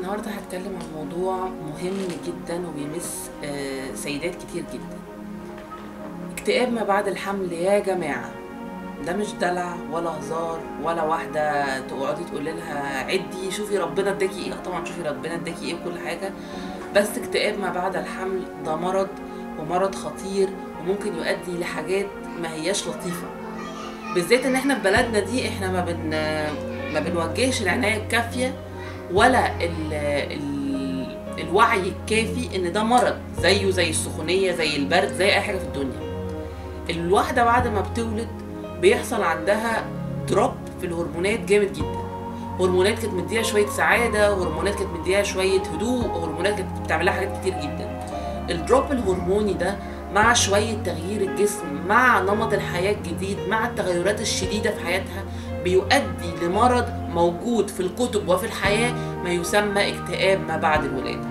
النهارده هتكلم عن موضوع مهم جدا وبيمس آه، سيدات كتير جدا اكتئاب ما بعد الحمل يا جماعة ده مش دلع ولا هزار ولا واحدة تقعدي تقولي لها عدي شوفي ربنا اداكي ايه آه طبعا شوفي ربنا اداكي ايه وكل حاجة بس اكتئاب ما بعد الحمل ده مرض ومرض خطير وممكن يؤدي لحاجات ما هياش لطيفة بالذات ان احنا في بلدنا دي احنا ما بن ما بنوجهش العناية الكافية ولا ال... ال... الوعي الكافي ان ده مرض زيه زي السخونيه زي البرد زي اي حاجه في الدنيا الواحده بعد ما بتولد بيحصل عندها دروب في الهرمونات جامد جدا هرمونات كانت مديها شويه سعاده هرمونات كانت مديها شويه هدوء هرمونات كانت بتعمل لها حاجات كتير جدا الدروب الهرموني ده مع شوية تغيير الجسم مع نمط الحياة الجديد مع التغيرات الشديدة في حياتها بيؤدي لمرض موجود في الكتب وفي الحياة ما يسمى اكتئاب ما بعد الولادة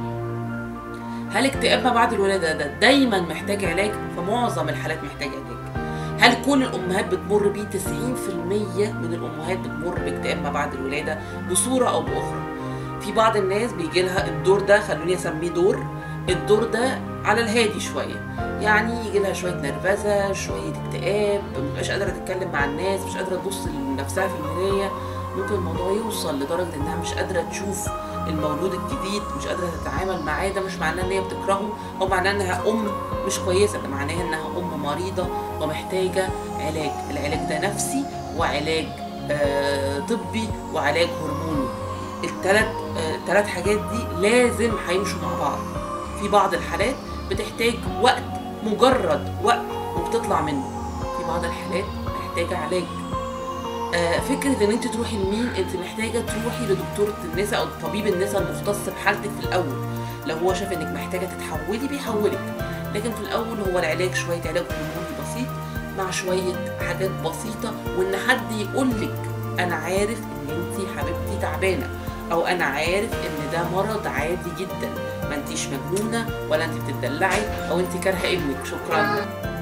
هل اكتئاب ما بعد الولادة ده دايما محتاج علاج؟ في معظم الحالات محتاج علاج هل كل الأمهات بتمر بيه 90% من الأمهات بتمر باكتئاب ما بعد الولادة بصورة أو بأخرى في بعض الناس بيجي لها الدور ده خلوني أسميه دور الدور ده على الهادي شوية يعني يجي لها شوية نرفزة شوية اكتئاب مبقاش قادرة تتكلم مع الناس مش قادرة تبص لنفسها في المراية ممكن الموضوع يوصل لدرجة انها مش قادرة تشوف المولود الجديد مش قادرة تتعامل معاه ده مش معناه ان هي بتكرهه او معناه انها ام مش كويسة ده معناه انها ام مريضة ومحتاجة علاج العلاج ده نفسي وعلاج آه طبي وعلاج هرموني الثلاث آه الثلاث حاجات دي لازم هيمشوا مع بعض في بعض الحالات بتحتاج وقت مجرد وقت وبتطلع منه في بعض الحالات محتاجة علاج آه فكرة ان انت تروحي لمين انت محتاجة تروحي لدكتورة النساء او طبيب النساء المختص بحالتك في الاول لو هو شاف انك محتاجة تتحولي بيحولك لكن في الاول هو العلاج شوية علاج هرموني بسيط مع شوية حاجات بسيطة وان حد يقولك انا عارف ان انت حبيبتي تعبانة او انا عارف ان ده مرض عادي جدا ما انتيش مجنونه ولا انت بتدلعي او انت كارهه ابنك شكرا